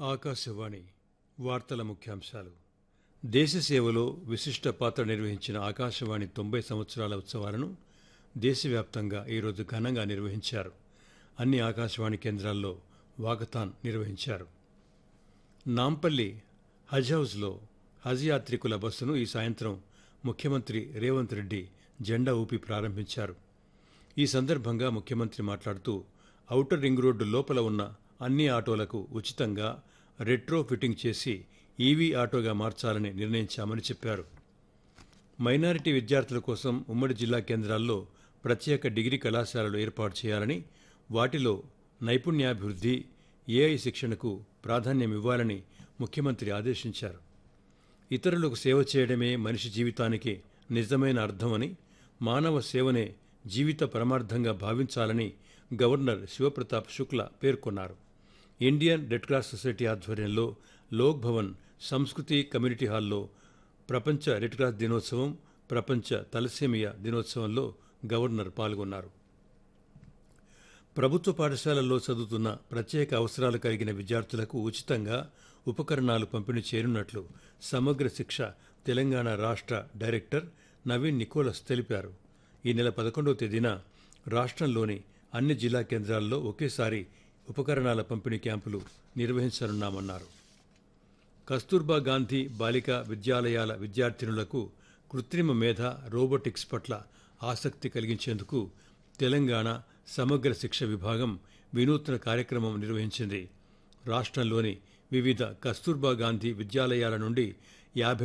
ఆకాశవాణి వార్తల ముఖ్యాంశాలు దేశ సేవలో విశిష్ట పాత్ర నిర్వహించిన ఆకాశవాణి తొంభై సంవత్సరాల ఉత్సవాలను దేశవ్యాప్తంగా ఈరోజు ఘనంగా నిర్వహించారు అన్ని ఆకాశవాణి కేంద్రాల్లో వాకథాన్ నిర్వహించారు నాంపల్లి హజ్ హౌస్లో హజ్ యాత్రికుల బస్సును ఈ సాయంత్రం ముఖ్యమంత్రి రేవంత్ రెడ్డి జెండా ఊపి ప్రారంభించారు ఈ సందర్భంగా ముఖ్యమంత్రి మాట్లాడుతూ ఔటర్ రింగ్ రోడ్డు లోపల ఉన్న అన్ని ఆటోలకు ఉచితంగా రెట్రో ఫిట్టింగ్ చేసి ఈవీ ఆటోగా మార్చాలని నిర్ణయించామని చెప్పారు మైనారిటీ విద్యార్థుల కోసం ఉమ్మడి జిల్లా కేంద్రాల్లో ప్రత్యేక డిగ్రీ కళాశాలలు ఏర్పాటు చేయాలని వాటిలో నైపుణ్యాభివృద్ధి ఏఐ శిక్షణకు ప్రాధాన్యం ఇవ్వాలని ముఖ్యమంత్రి ఆదేశించారు ఇతరులకు సేవ చేయడమే మనిషి జీవితానికి నిజమైన అర్థమని మానవ సేవనే జీవిత పరమార్థంగా భావించాలని గవర్నర్ శివప్రతాప్ శుక్లా పేర్కొన్నారు ఇండియన్ రెడ్ క్రాస్ సొసైటీ ఆధ్వర్యంలో లోక్ భవన్ సంస్కృతి కమ్యూనిటీ హాల్లో ప్రపంచ రెడ్ క్రాస్ దినోత్సవం ప్రపంచ తలసేమియా దినోత్సవంలో గవర్నర్ పాల్గొన్నారు ప్రభుత్వ పాఠశాలల్లో చదువుతున్న ప్రత్యేక అవసరాలు కలిగిన విద్యార్థులకు ఉచితంగా ఉపకరణాలు పంపిణీ చేయనున్నట్లు సమగ్ర శిక్ష తెలంగాణ రాష్ట్ర డైరెక్టర్ నవీన్ నికోలస్ తెలిపారు ఈ నెల పదకొండవ తేదీన రాష్ట్రంలోని అన్ని జిల్లా కేంద్రాల్లో ఒకేసారి ఉపకరణాల పంపిణీ క్యాంపులు నిర్వహించనున్నామన్నారు కస్తూర్బా గాంధీ బాలికా విద్యాలయాల విద్యార్థినులకు కృత్రిమ మేధ రోబోటిక్స్ పట్ల ఆసక్తి కలిగించేందుకు తెలంగాణ సమగ్ర శిక్ష విభాగం వినూత్న కార్యక్రమం నిర్వహించింది రాష్ట్రంలోని వివిధ కస్తూర్బా గాంధీ విద్యాలయాల నుండి యాభై